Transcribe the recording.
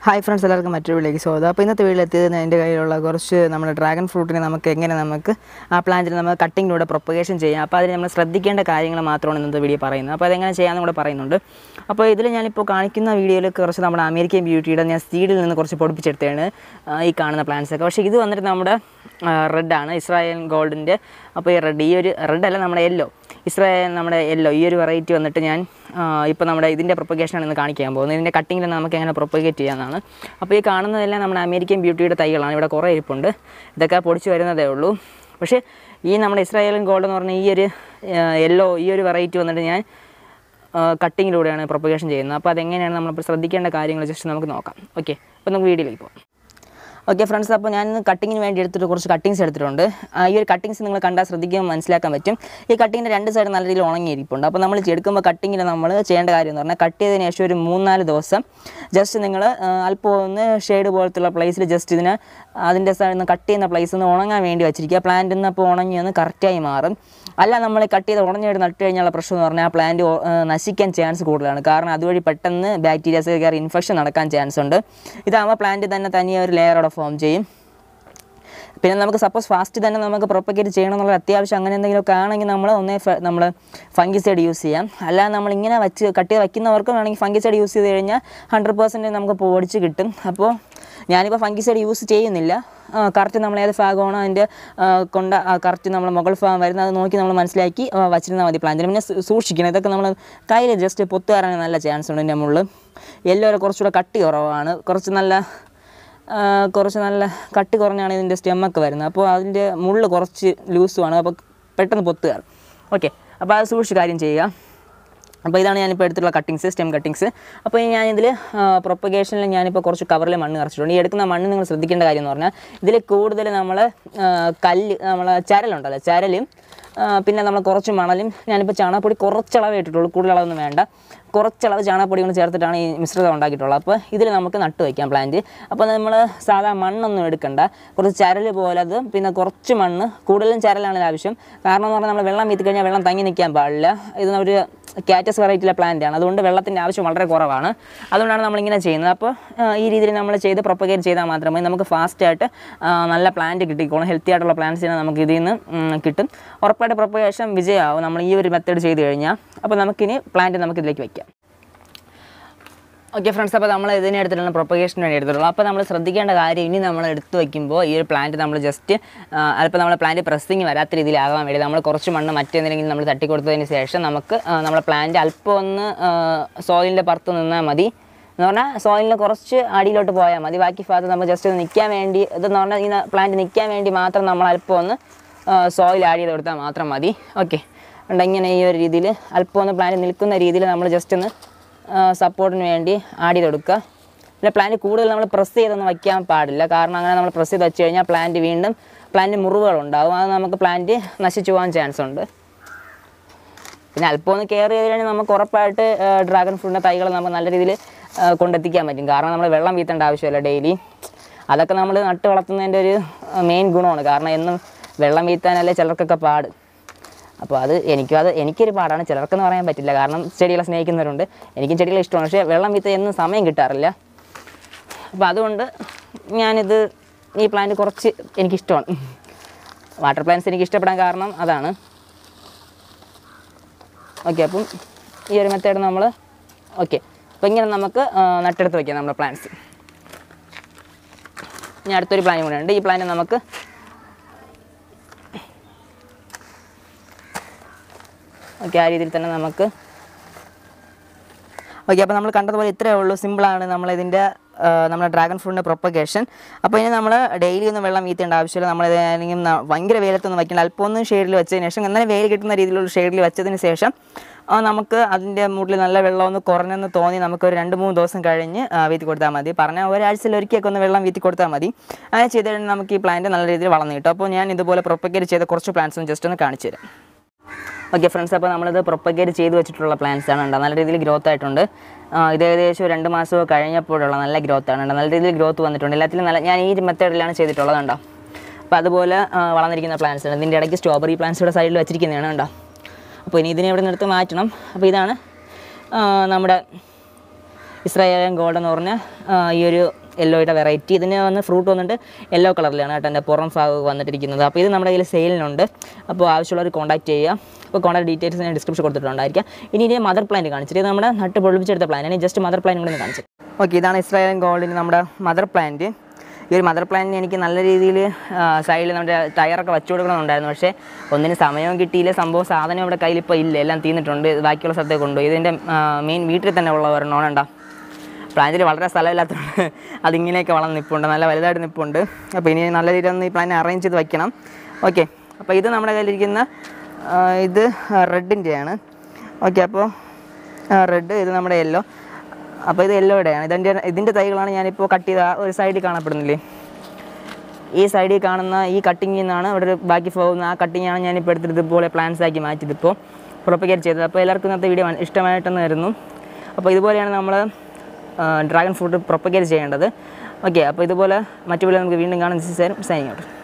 hi friends എല്ലാവർക്കും മറ്റൊരു വീട്ടിലേക്ക് സ്വാഗതം അപ്പോൾ ഇന്നത്തെ വീട്ടിലെത്തിയത് എൻ്റെ കയ്യിലുള്ള കുറച്ച് നമ്മുടെ ഡ്രാഗൺ ഫ്രൂട്ടിനെ നമുക്ക് എങ്ങനെ നമുക്ക് ആ പ്ലാന്റിൽ നമുക്ക് കട്ടിങ്ങിലൂടെ പ്രൊപ്പഗേഷൻ ചെയ്യാം അപ്പോൾ അതിന് നമ്മൾ ശ്രദ്ധിക്കേണ്ട കാര്യങ്ങൾ മാത്രമാണ് ഇന്നത്തെ വീഡിയോ പറയുന്നത് അപ്പോൾ അതെങ്ങനെ ചെയ്യാമെന്ന് കൂടെ പറയുന്നുണ്ട് അപ്പോൾ ഇതിൽ ഞാനിപ്പോൾ കാണിക്കുന്ന വീഡിയോയിൽ കുറച്ച് നമ്മുടെ അമേരിക്കൻ ബ്യൂട്ടിയുടെ ഞാൻ സീഡിൽ നിന്ന് കുറച്ച് പൊടിപ്പിച്ചെടുത്തതാണ് ആ, ഈ കാണുന്ന plants ഒക്കെ പക്ഷേ ഇത് വന്നിട്ട് നമ്മുടെ റെഡാണ് ഇസ്രായേൽ ഗോൾഡിൻ്റെ അപ്പോൾ ഈ റെഡ് ഈ ഒരു റെഡ് അല്ല നമ്മുടെ യെല്ലോ ഇസ്രായേൽ നമ്മുടെ യെല്ലോ ഈ ഒരു വെറൈറ്റി വന്നിട്ട് ഞാൻ ഇപ്പോൾ നമ്മുടെ ഇതിൻ്റെ പ്രൊപ്പഗേഷനാണ് ഇന്ന് കാണിക്കാൻ പോകുന്നത് ഇതിൻ്റെ കട്ടിങ്ങിൽ നമുക്ക് എങ്ങനെ പ്രൊപ്പഗേറ്റ് ചെയ്യാമെന്നാണ് അപ്പോൾ ഈ കാണുന്നതെല്ലാം നമ്മുടെ അമേരിക്കൻ ബ്യൂട്ടിയുടെ തൈകളാണ് ഇവിടെ കുറേ ഇരിപ്പുണ്ട് ഇതൊക്കെ പൊടിച്ച് വരുന്നതേ ഉള്ളൂ പക്ഷേ ഈ നമ്മുടെ ഇസ്രായേലും ഗോൾഡ് എന്ന് പറഞ്ഞ ഈ ഒരു യെല്ലോ ഈ ഒരു വെറൈറ്റി വന്നിട്ട് ഞാൻ കട്ടിങ്ങിലൂടെയാണ് പ്രൊപ്പഗേഷൻ ചെയ്യുന്നത് അപ്പോൾ അതെങ്ങനെയാണ് നമ്മൾ ശ്രദ്ധിക്കേണ്ട കാര്യങ്ങൾ ജസ്റ്റ് നമുക്ക് നോക്കാം ഓക്കെ അപ്പോൾ നമുക്ക് വീഡിയോയിലേക്ക് പോകാം ഓക്കെ ഫ്രണ്ട്സ് അപ്പോൾ ഞാൻ കട്ടിങ്ങിന് വേണ്ടി എടുത്തിട്ട് കുറച്ച് കട്ടിങ്സ് എടുത്തിട്ടുണ്ട് ആ, ഈ ഒരു കട്ടിങ്സ് നിങ്ങൾ കണ്ടാൽ ശ്രദ്ധിക്കുമ്പോൾ മനസ്സിലാക്കാൻ പറ്റും ഈ കട്ടിങ്ങിൻ്റെ രണ്ട് സൈഡ് നല്ല രീതിയിൽ ഉണങ്ങിയിരിപ്പുണ്ട് അപ്പോൾ നമ്മൾ എടുക്കുമ്പോൾ കട്ടിങ്ങിൽ നമ്മൾ ചെയ്യേണ്ട കാര്യം എന്ന് പറഞ്ഞാൽ കട്ട് ചെയ്തതിന് ശേഷം ഒരു മൂന്നാല് ദിവസം ജസ്റ്റ് നിങ്ങൾ അല്പം ഒന്ന് ഷെയ്ഡ് പോലത്തുള്ള പ്ലേസിൽ ജസ്റ്റ് ഇതിനെ അതിൻ്റെ സൈഡിൽ നിന്ന് കട്ട് ചെയ്യുന്ന പ്ലേസ് ഒന്ന് ഉണങ്ങാൻ വേണ്ടി വെച്ചിരിക്കുക പ്ലാന്റ് നിന്ന് അപ്പോൾ ഉണങ്ങി ഒന്ന് കറക്റ്റായി മാറും അല്ല നമ്മൾ കട്ട് ചെയ്ത് ഉണഞ്ഞായിട്ട് നട്ട് കഴിഞ്ഞുള്ള പ്രശ്നം എന്ന് പറഞ്ഞാൽ ആ പ്ലാന്റ് നശിക്കാൻ ചാൻസ് കൂടുതലാണ് കാരണം അതുവഴി പെട്ടെന്ന് ബാക്ടീരിയാസ് കയറി ഇൻഫെക്ഷൻ നടക്കാൻ ചാൻസ് ഉണ്ട് ഇതാകുമ്പോൾ പ്ലാന്റ് തന്നെ തനിയെ ഒരു ലെയറോടെ ഫോം ചെയ്യും പിന്നെ നമുക്ക് സപ്പോസ് ഫാസ്റ്റ് തന്നെ നമുക്ക് പ്രൊപ്പഗേറ്റ് ചെയ്യണം എന്നുള്ള അത്യാവശ്യം അങ്ങനെ എന്തെങ്കിലുമൊക്കെ ആണെങ്കിൽ നമ്മൾ ഒന്നേ നമ്മൾ ഫംഗിസൈഡ് യൂസ് ചെയ്യാം അല്ലാതെ നമ്മൾ ഇങ്ങനെ വെച്ച് കട്ട് ചെയ്ത് വയ്ക്കുന്നവർക്ക് വേണമെങ്കിൽ ഫംഗിസൈഡ് യൂസ് ചെയ്ത് കഴിഞ്ഞാൽ ഹൺഡ്രഡ് പെർസെൻറ്റ് നമുക്ക് പൊടിച്ച് കിട്ടും അപ്പോൾ ഞാനിപ്പോൾ ഫംഗിസൈഡ് യൂസ് ചെയ്യുന്നില്ല കറക്റ്റ് നമ്മൾ ഏത് ഭാഗമാണോ അതിൻ്റെ കൊണ്ട കറക്റ്റ് നമ്മൾ മുകൾ ഭാഗം വരുന്നത് അത് നോക്കി നമ്മൾ മനസ്സിലാക്കി ആ, വച്ചിരുന്നാൽ മതി പ്ലാന്റിന് പിന്നെ സൂ- സൂക്ഷിക്കണം ഇതൊക്കെ നമ്മൾ കയ്യിൽ ജസ്റ്റ് പൊത്ത് കയറാൻ നല്ല ചാൻസ് ഉണ്ട് ഇതിൻ്റെ മുകളിൽ യെല്ലോ കുറച്ചുകൂടെ കട്ടി കുറവാണ് കുറച്ച് നല്ല ആ, കുറച്ച് നല്ല കട്ടി കുറഞ്ഞാണ് ഇതിൻ്റെ സ്റ്റെമ്മൊക്കെ വരുന്നത് അപ്പോൾ അതിൻ്റെ മുള്ള് കുറച്ച് ലൂസുമാണ് അപ്പോൾ പെട്ടെന്ന് പൊത്ത് കയറും ഓക്കെ അപ്പോൾ അത് സൂക്ഷിച്ച് കാര്യം ചെയ്യുക അപ്പോൾ ഇതാണ് ഞാനിപ്പോൾ എടുത്തിട്ടുള്ള കട്ടിങ്സ് സ്റ്റെം കട്ടിങ്സ് അപ്പോൾ ഇനി ഞാനിതിൽ പ്രൊപ്പഗേഷനിൽ ഞാനിപ്പോൾ കുറച്ച് കവറിൽ മണ്ണ് നിറച്ചിട്ടുണ്ട് ഈ എടുക്കുന്ന മണ്ണ് നിങ്ങൾ ശ്രദ്ധിക്കേണ്ട കാര്യം എന്ന് പറഞ്ഞാൽ ഇതിൽ കൂടുതൽ നമ്മൾ കല്ല് നമ്മൾ ചരലുണ്ടല്ലോ ചരലും ആ, പിന്നെ നമ്മൾ കുറച്ച് മണലും ഞാനിപ്പോൾ ചാണകപ്പൊടി കുറച്ചളവേ ഇട്ടിട്ടുള്ളൂ കൂടുതൽ അളവൊന്നും വേണ്ട കുറച്ചളവ് ചാണകപ്പൊടി കൊണ്ട് ചേർത്തിട്ടാണ് ഈ മിശ്രിതം ഉണ്ടാക്കിയിട്ടുള്ളത് അപ്പോൾ ഇതിൽ നമുക്ക് നട്ട് വയ്ക്കാം പ്ലാന്റ് അപ്പോൾ നമ്മൾ സാധാ മണ്ണൊന്നും എടുക്കണ്ട കുറച്ച് ചരൽ പോലെ അത് പിന്നെ കുറച്ച് മണ്ണ് കൂടുതലും ചരലാണ് ആവശ്യം കാരണം എന്ന് പറഞ്ഞാൽ നമ്മൾ വെള്ളം വീത്തി കഴിഞ്ഞാൽ വെള്ളം തങ്ങി നിൽക്കാൻ പാടില്ല ഇത് ഒരു കാറ്റസ് വെറൈറ്റിയിലെ പ്ലാന്റ് ആണ് അതുകൊണ്ട് വെള്ളത്തിൻ്റെ ആവശ്യം വളരെ കുറവാണ് അതുകൊണ്ടാണ് നമ്മളിങ്ങനെ ചെയ്യുന്നത് അപ്പോൾ ആ, ഈ രീതിയിൽ നമ്മൾ ചെയ്ത് പ്രൊപ്പഗേറ്റ് ചെയ്താൽ മാത്രമേ നമുക്ക് ഫാസ്റ്റായിട്ട് നല്ല പ്ലാന്റ് കിട്ടിക്കോളും ഹെൽത്തി ആയിട്ടുള്ള പ്ലാന്റ്സിനെ നമുക്ക് ഇതിൽ നിന്ന് ഉം, കിട്ടും ഉറപ്പായിട്ട് പ്രൊപ്പഗേഷൻ വിജയമാവും നമ്മൾ ഈ ഒരു മെത്തേഡ് ചെയ്ത് കഴിഞ്ഞാൽ അപ്പോൾ നമുക്കിനി പ്ലാന്റ് നമുക്ക് ഇതിലേക്ക് വയ്ക്കാം ഓക്കെ ഫ്രണ്ട്സ് അപ്പോൾ നമ്മൾ ഇതിനെ എടുത്തിട്ടുള്ള പ്രൊപ്പഗേഷന് വേണ്ടി എടുത്തിട്ടുള്ളൂ അപ്പോൾ നമ്മൾ ശ്രദ്ധിക്കേണ്ട കാര്യം ഇനി നമ്മൾ എടുത്ത് വയ്ക്കുമ്പോൾ ഈ ഒരു പ്ലാന്റ് നമ്മൾ ജസ്റ്റ് അല്പം നമ്മൾ പ്ലാന്റ് പ്രസ്സിങ് വരാത്ത രീതിയിലാകാൻ വേണ്ടി നമ്മൾ കുറച്ച് മണ്ണ് മറ്റെന്തെങ്കിലും നമ്മൾ തട്ടിക്കൊടുത്തതിന് ശേഷം നമുക്ക് ആ, നമ്മുടെ പ്ലാന്റ് അല്പം ഒന്ന് സോയിലിൻ്റെ പുറത്ത് നിന്നാൽ മതി എന്ന് പറഞ്ഞാൽ സോയിലിന് കുറച്ച് അടിയിലോട്ട് പോയാൽ മതി ബാക്കി ഭാഗത്ത് നമ്മൾ ജസ്റ്റ് ഒന്ന് നിൽക്കാൻ വേണ്ടി ഇതെന്ന് പറഞ്ഞാൽ ഈ പ്ലാന്റ് നിൽക്കാൻ വേണ്ടി മാത്രം നമ്മൾ അല്പം ഒന്ന് സോയിൽ ആഡ് ചെയ്ത് കൊടുത്താൽ മാത്രം മതി ഓക്കെ ഉണ്ട് ഇങ്ങനെ ഈ ഒരു രീതിയിൽ അല്പം ഒന്ന് പ്ലാന്റ് നിൽക്കുന്ന രീതിയിൽ നമ്മൾ ജസ്റ്റ് ഒന്ന് സപ്പോർട്ടിന് വേണ്ടി ആഡ് ചെയ്ത് കൊടുക്കുക പിന്നെ പ്ലാന്റ് കൂടുതൽ നമ്മൾ പ്രസ് ചെയ്തൊന്നും വയ്ക്കാൻ പാടില്ല കാരണം അങ്ങനെ നമ്മൾ പ്രസ് ചെയ്ത് വെച്ച് കഴിഞ്ഞാൽ പ്ലാന്റ് വീണ്ടും പ്ലാന്റ് മുറിവുകളുണ്ടാവും അത് നമുക്ക് പ്ലാന്റ് നശിച്ചു പോകാൻ ചാൻസ് ഉണ്ട് പിന്നെ അല്പം ഒന്ന് കെയർ ചെയ്ത് കഴിഞ്ഞാൽ നമുക്ക് ഉറപ്പായിട്ട് ഡ്രാഗൺ ഫ്രൂട്ടിൻ്റെ തൈകൾ നമുക്ക് നല്ല രീതിയിൽ കൊണ്ടെത്തിക്കാൻ പറ്റും കാരണം നമ്മൾ വെള്ളം വീത്തേണ്ട ആവശ്യമില്ല ഡെയിലി അതൊക്കെ നമ്മൾ നട്ട് വളർത്തുന്നതിൻ്റെ ഒരു മെയിൻ ഗുണമാണ് കാരണം എന്നും വെള്ളം വീത്താനല്ലേ ചിലർക്കൊക്കെ പാട് അപ്പോൾ അത് എനിക്കും അത് എനിക്കൊരു പാടാണ് ചിലർക്കെന്ന് പറയാൻ പറ്റില്ല കാരണം ചെടികളെ സ്നേഹിക്കുന്നവരുണ്ട് എനിക്കും ചെടികളെ ഇഷ്ടമാണ് പക്ഷേ വെള്ളം വീത്ത എന്നും സമയം കിട്ടാറില്ല അപ്പോൾ അതുകൊണ്ട് ഞാനിത് ഈ പ്ലാന്റ് കുറച്ച് എനിക്കിഷ്ടമാണ് വാട്ടർ പ്ലാന്റ്സ് എനിക്ക് ഇഷ്ടപ്പെടാൻ കാരണം അതാണ് ഓക്കെ അപ്പം ഈ ഒരു മെത്തേഡ് നമ്മൾ ഓക്കെ അപ്പോൾ ഇങ്ങനെ നമുക്ക് ആ, നട്ടെടുത്ത് വയ്ക്കാം നമ്മുടെ പ്ലാന്റ്സ് ഇനി അടുത്തൊരു പ്ലാൻ കൂടെ ഉണ്ട് ഈ പ്ലാന്റ് നമുക്ക് ഓക്കെ ആ രീതിയിൽ തന്നെ നമുക്ക് ഓക്കെ അപ്പോൾ നമ്മൾ കണ്ടതുപോലെ ഇത്രയേ ഉള്ളൂ സിമ്പിളാണ് നമ്മളിതിൻ്റെ നമ്മുടെ ഡ്രാഗൺ ഫ്രൂട്ടിൻ്റെ പ്രൊപ്പഗേഷൻ അപ്പോൾ ഇനി നമ്മൾ ഡെയിലി ഒന്നും വെള്ളം വീത്തേണ്ട ആവശ്യമില്ല നമ്മൾ ഏതെങ്കിലും ന- ഭയങ്കര വെയിലത്തൊന്നും വയ്ക്കേണ്ട അല്പം ഒന്ന് ഷെയ്ഡിൽ വെച്ചതിന് ശേഷം എന്നാലും വെയിൽ കിട്ടുന്ന രീതിയിലുള്ള ഷെയ്ഡിൽ വെച്ചതിന് ശേഷം ആ, നമുക്ക് അതിൻ്റെ മൂട്ടിൽ നല്ല വെള്ളം ഒന്ന് കുറഞ്ഞെന്ന് തോന്നി നമുക്ക് ഒരു രണ്ട് മൂന്ന് ദിവസം കഴിഞ്ഞ് ആ, വീത്തി കൊടുത്താൽ മതി പറഞ്ഞാൽ ഒരാഴ്ചയിൽ ഒരിക്കലൊക്കെ ഒന്ന് വെള്ളം വീത്തി കൊടുത്താൽ മതി അങ്ങനെ ചെയ്ത് കഴിഞ്ഞാൽ നമുക്ക് ഈ പ്ലാന്റ് നല്ല രീതിയിൽ വളർന്നു കിട്ടും അപ്പോൾ ഞാൻ ഇതുപോലെ പ്രൊപ്പഗേറ്റ് ചെയ്ത കുറച്ച് പ്ലാന്റ്സ് ഒന്ന് ജസ്റ്റ് ഒന്ന് കാണിച്ചു തരാം ഓക്കെ ഫ്രണ്ട്സ് അപ്പോൾ നമ്മളിത് പ്രൊപ്പഗേറ്റ് ചെയ്ത് വെച്ചിട്ടുള്ള പ്ലാന്റ്സ് ആണ് ഉണ്ട് നല്ല രീതിയിൽ ഗ്രോത്ത് ആയിട്ടുണ്ട് ആ, ഇത് ഏകദേശം ഒരു രണ്ട് മാസമോ കഴിഞ്ഞപ്പോഴുള്ള നല്ല ഗ്രോത്ത് ആണ് ഉണ്ട് നല്ല രീതിയിൽ ഗ്രോത്ത് വന്നിട്ടുണ്ട് എല്ലാത്തിലും നല്ല ഞാൻ ഈ മെത്തേഡിലാണ് ചെയ്തിട്ടുള്ളത് കണ്ടോ അപ്പോൾ അതുപോലെ ആ, വളർന്നിരിക്കുന്ന പ്ലാന്റ്സ് ആണ് ഇതിൻ്റെ ഇടയ്ക്ക് സ്ട്രോബെറി പ്ലാന്റ്സ് ഇവിടെ സൈഡിൽ വെച്ചിരിക്കുന്നതാണ് കണ്ടോ അപ്പോൾ ഇനി ഇതിനെ ഇവിടെ നിന്ന് എടുത്ത് മാറ്റണം അപ്പോൾ ഇതാണ് ആ, നമ്മുടെ ഇസ്രായേലിയൻ ഗോൾഡ് എന്ന് പറഞ്ഞ ആ, ഈ ഒരു യെല്ലോയുടെ വെറൈറ്റി ഇതിന് വന്ന് ഫ്രൂട്ട് വന്നിട്ട് യെല്ലോ കളറിലാണ് കേട്ടോ എൻ്റെ പുറം ഭാഗം വന്നിട്ടിരിക്കുന്നത് അപ്പോൾ ഇത് നമ്മുടെ കയ്യിൽ സെയിലിനുണ്ട് അപ്പോൾ ആവശ്യമുള്ളവർ കോൺടാക്ട് ചെയ്യുക അപ്പോൾ കോൺടാക്ട് ഡീറ്റെയിൽസ് ഞാൻ ഡിസ്ക്രിപ്ഷൻ കൊടുത്തിട്ടുണ്ടായിരിക്കാം ഇനി ഇനി മദർ പ്ലാന്റ് കാണിച്ചിട്ട് ഇത് നമ്മുടെ നട്ട് പൊളിപ്പിച്ചെടുത്ത പ്ലാൻ ഇനി ജസ്റ്റ് മദർ പ്ലാന്റ് കൂടി ഒന്ന് കാണിച്ചു ഓക്കെ ഇതാണ് ഇസ്രായേലിയൻ ഗോൾഡിന് നമ്മുടെ മദർ പ്ലാന്റ് ഈ ഒരു മദർ പ്ലാന്റിന് എനിക്ക് നല്ല രീതിയിൽ സൈഡിൽ നമ്മുടെ ടയറൊക്കെ വെച്ചു കൊടുക്കണമെന്നുണ്ടായിരുന്നു പക്ഷേ ഒന്നിനും സമയവും കിട്ടിയില്ല സംഭവം സാധനം ഇവിടെ കയ്യിൽ ഇപ്പോൾ ഇല്ല എല്ലാം തീർന്നിട്ടുണ്ട് ഇത് ബാക്കിയുള്ള സ്ഥലത്തേക്ക് കൊണ്ടുപോയി ഇതിൻ്റെ മെയിൻ വീട്ടിൽ തന്നെ ഉള്ള ഒരെണ്ണം ഉണ്ടോ പ്ലാന്റിൽ വളരെ സ്ഥലമില്ലാത്തതുകൊണ്ട് അതിങ്ങനെയൊക്കെ വളർന്ന് നിൽപ്പുണ്ട് നല്ല വലുതായിട്ട് നിൽപ്പുണ്ട് അപ്പോൾ ഇനി നല്ല രീതിയിൽ ഒന്ന് ഈ പ്ലാൻ അറേഞ്ച് ചെയ്ത് വയ്ക്കണം ഓക്കെ അപ്പോൾ ഇത് നമ്മുടെ കയ്യിലിരിക്കുന്ന ആ, ഇത് റെഡിൻ്റെയാണ് ഓക്കെ അപ്പോൾ റെഡ് ഇത് നമ്മുടെ യെല്ലോ അപ്പോൾ ഇത് യെല്ലോയുടെയാണ് ഇതിൻ്റെ ഇതിൻ്റെ തൈകളാണ് ഞാനിപ്പോൾ കട്ട് ചെയ്ത ആ ഒരു സൈഡിൽ കാണപ്പെടുന്നില്ലേ ഈ സൈഡിൽ കാണുന്ന ഈ കട്ടിങ്ങിൽ നിന്നാണ് ഇവിടെ ഒരു ബാക്കി പോകുന്ന ആ കട്ടിങ്ങാണ് ഞാനിപ്പോൾ എടുത്തിട്ട് ഇതുപോലെ പ്ലാൻസ് ആക്കി മാറ്റിയതിപ്പോൾ പ്രൊപ്പഗേറ്റ് ചെയ്തത് അപ്പോൾ എല്ലാവർക്കും ഇന്നത്തെ വീഡിയോ ഇഷ്ടമായിട്ടെന്ന് വരുന്നു അപ്പോൾ ഇതുപോലെയാണ് നമ്മൾ ഡ്രാഗൺ ഫ്രൂട്ട് പ്രൊപ്പഗേറ്റ് ചെയ്യേണ്ടത് ഓക്കെ അപ്പോൾ ഇതുപോലെ മറ്റു പോലെ നമുക്ക് വീണ്ടും കാണാൻ സൈനിങ് ഔട്ട്